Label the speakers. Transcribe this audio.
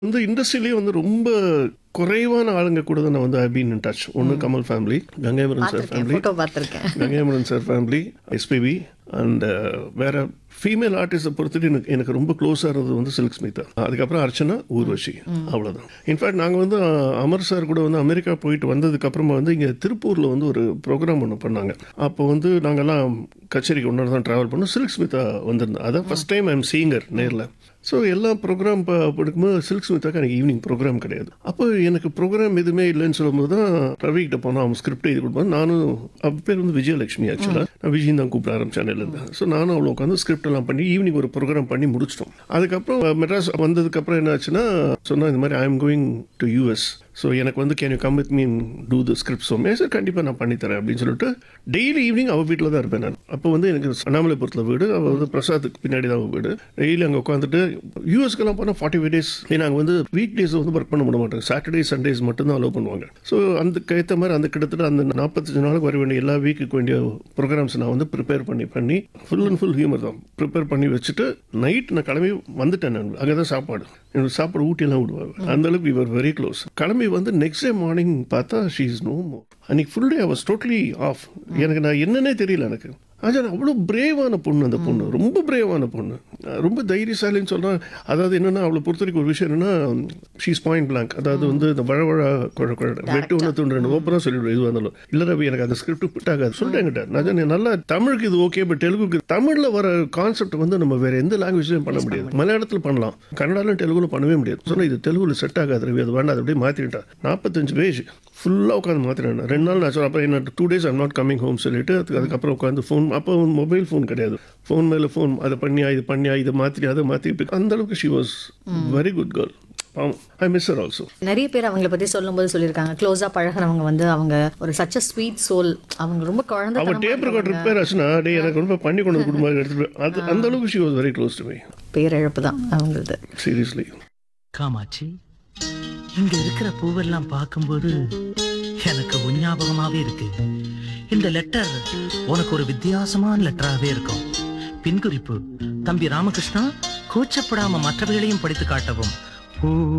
Speaker 1: இந்த இண்டஸ்ட்ரியிலேயே வந்து ரொம்ப குறைவான ஆளுங்க கூட தான் நான் வந்து ஐ பீன் இன் டச் ஒன்று கமல் ஃபேமிலி கங்கைமரன் சார்
Speaker 2: பார்த்திருக்கேன்
Speaker 1: ஃபேமிலி
Speaker 2: போட்டோ பார்த்திருக்கேன்
Speaker 1: Gangai Amaran sir family SPB and வேற ஃபீமேல் ஆர்டிஸ்ட்டை பொறுத்துட்டு எனக்கு எனக்கு ரொம்ப க்ளோஸாக இருந்தது வந்து சில்க் ஸ்மிதா அதுக்கப்புறம் அர்ச்சனா ஊர்வஷி அவ்வளோதான் இன்ஃபேக்ட் நாங்கள் வந்து அஹ், அமர் சார் கூட வந்து அமெரிக்கா போயிட்டு வந்ததுக்கு அப்புறமா வந்து இங்கே திருப்பூரில் வந்து ஒரு ப்ரோக்ராம் ஒன்று பண்ணாங்க அப்போ வந்து நாங்கெல்லாம் கச்சேரிக்கு ஒன்றா தான் ட்ராவல் பண்ணோம் சில்க் ஸ்மிதா வந்திருந்தோம் அதான் ஃபஸ்ட் டைம் ஐம் சீங்கர் நேரில் ஸோ எல்லா ப்ரோக்ராம் படிக்கும்போது சில்க் ஸ்மித்தாக்கு எனக்கு ஈவினிங் ப்ரோக்ராம் கிடையாது அப்போ எனக்கு ப்ரோக்ராம் எதுவுமே இல்லைன்னு சொல்லும்போது தான் ரவி கிட்ட போனால் அவன் ஸ்கிரிப்ட் எழுதி கொடுப்பான் நானும் அவ பேர் வந்து விஜயலட்சுமி ஆக்சுவலாக நான் விஜய் தான் கூப்பிட ஆரம்பிச்சேன் இருந்தேன் ஸோ நானும் அவ்வளோ உட்காந்து ஸ்கிரிப்ட் எல்லாம் பண்ணி ஈவினிங் ஒரு ப்ரோக்ராம் பண்ணி முடிச்சிட்டோம் அதுக்கப்புறம் மெட்ராஸ் வந்ததுக்கப்புறம் என்ன ஆச்சுன்னா சொன்னா இந்த மாதிரி I am going to US so எனக்கு வந்து can you come with me to the script so sir கண்டிப்பாக நான் பண்ணித்தரேன் அப்படின்னு சொல்லிட்டு டெய்லி ஈவினிங் அவள் வீட்டில் தான் இருப்பேன் நான் அப்போ வந்து எனக்கு அண்ணாமலைபுரத்தில் வீடு அவள் வந்து பிரசாத்துக்கு பின்னாடி தான் அவள் வீடு டெய்லி அங்கே உட்காந்துட்டு யூஎஸ்க்கெல்லாம் போனால் ஃபார்ட்டி ஃபைவ் டேஸ் நாங்கள் வந்து வீக் டேஸ் வந்து ஒர்க் பண்ண விட மாட்டோம் சாட்டர்டே சண்டேஸ் மட்டும்தான் அலோவ் பண்ணுவாங்க ஸோ அந்த ஏற்ற மாதிரி அந்த கிட்டத்தட்ட அந்த நாற்பத்தஞ்சு நாளுக்கு வர வேண்டிய எல்லா வீக்குக்கு வேண்டிய ப்ரோக்ராம்ஸ் நான் வந்து ப்ரிப்பேர் பண்ணி பண்ணி ஃபுல் அண்ட் ஃபுல் ஹியூமர் தான் ப்ரிப்பேர் பண்ணி வச்சுட்டு நைட் நான் கிளம்பி வந்துட்டேன் நான் அங்கே தான் சாப்பாடு எனக்கு சாப்பாடு ஊட்டியெல்லாம் விடுவாங்க அந்த அளவுக்கு இவர் வெரி க்ளோஸ் கிளம்பி வந்து நெக்ஸ்ட் டே மார்னிங் பார்த்தா ஷீ இஸ் நோ மோர் அன்னைக்கு full day I was totally off எனக்கு நான் என்னன்னே தெரியல எனக்கு ஆச்சா அவ்வளோ பிரேவான பொண்ணு அந்த பொண்ணு ரொம்ப பிரேவான பொண்ணு ரொம்ப தைரியசாலின்னு சொன்னா அதாவது என்னன்னா அவளை பொறுத்த வரைக்கும் ஒரு விஷயம் என்னன்னா ஷீஸ் பாயிண்ட் பிளாங்க் அதாவது வந்து இந்த வழவழ குழ குழ வெட்டு ஒன்று துண்டு ரெண்டு ஓப்பனாக சொல்லிவிடுவேன் இது வந்தாலும் இல்லை ரவி எனக்கு அந்த ஸ்கிரிப்ட் ஃபிட் ஆகாது சொல்லிட்டேங்கிட்ட நான் சொன்னேன், நல்லா தமிழுக்கு இது ஓகே பட் தெலுங்குக்கு தமிழில் வர கான்செப்ட் வந்து நம்ம வேற எந்த லாங்குவேஜ்லையும் பண்ண முடியாது மலையாளத்தில் பண்ணலாம் கன்னடாலும் தெலுங்குல பண்ணவே முடியாது சொன்னால் இது தெலுங்குல செட் ஆகாது ரவி அது வேண்டாம் அது அப்படியே மாற்றிட்டேன் நாற்பத்தஞ்சு பேஜ் ஃபுல்லாக உட்காந்து மாற்றினேன் ரெண்டு நாள் நான் சொல்ல அப்புறம் என்ன two days I'm not coming home சொல்லிட்டு அதுக்கு அதுக்கப்புறம் உட்காந்து ஃபோன் அப்போ மொபைல் ஃபோன் கிடையாது ஃபோன் மேலே ஃபோன் அதை பண்ணியா இது பண்ணியா இதை மாற்றி அதை மாற்றி அந்த அளவுக்கு she was very good girl பாவம் ஐ மிஸ் ஹர் ஆல்சோ
Speaker 2: நிறைய பேர் அவங்கள பத்தி சொல்லும்போது சொல்லியிருக்காங்க க்ளோஸா பழகுனவங்க வந்து அவங்க ஒரு சச்ச ஸ்வீட் சோல் அவங்க ரொம்ப குழந்தை
Speaker 1: அவன் டேப் ரெக்கார்ட் ரிப்பேர் ஆச்சுன்னா டே எனக்கு ரொம்ப பண்ணி கொண்டு வந்து குடும்பம் எடுத்துட்டு போய் அது அந்த அளவுக்கு she was very close to me
Speaker 2: பேரிழப்பு தான் அவங்களது
Speaker 1: சீரியஸ்லி
Speaker 3: காமாட்சி இங்க இருக்கிற பூவெல்லாம் பார்க்கும்போது எனக்கு உன் ஞாபகமாவே இருக்கு இந்த லெட்டர் உனக்கு ஒரு வித்தியாசமான லெட்டராகவே இருக்கும் பின்குறிப்பு தம்பி ராமகிருஷ்ணா கூச்சப்படாம மற்றவைகளையும் படித்து காட்டவும் பூ